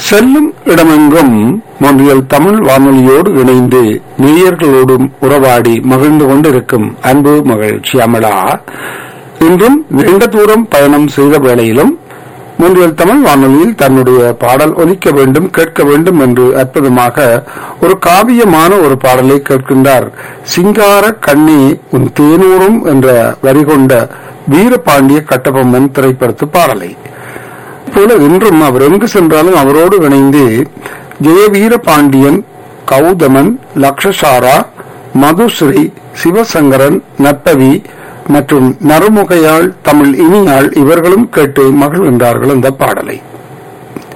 செல்லும் இடமெங்கும் மொன்றியல் தமிழ் வானொலியோடு இணைந்து நேயர்களோடும் உறவாடி மகிழ்ந்து கொண்டிருக்கும் அன்பு மகள் ஷியாமளா இன்றும் நீண்ட தூரம் பயணம் செய்த வேளையிலும் மூன்றியல் தமிழ் வானொலியில் தன்னுடைய பாடல் ஒலிக்க வேண்டும் கேட்க வேண்டும் என்று அற்புதமாக ஒரு காவியமான ஒரு பாடலை கேட்கின்றார் சிங்கார கண்ணி உன் தேனூரும் என்ற வரி கொண்ட வீரபாண்டிய கட்டபொம்மன் திரைப்படத்து பாடலை போல இன்றும் அவர் எங்கு சென்றாலும் அவரோடு இணைந்து ஜெயவீர பாண்டியன் கௌதமன் லக்ஷசாரா மதுஸ்ரீ சிவசங்கரன் நற்பவி மற்றும் நறுமுகையாள் தமிழ் இனியாள் இவர்களும் கேட்டு மகிழ்கின்றார்கள் அந்த பாடலை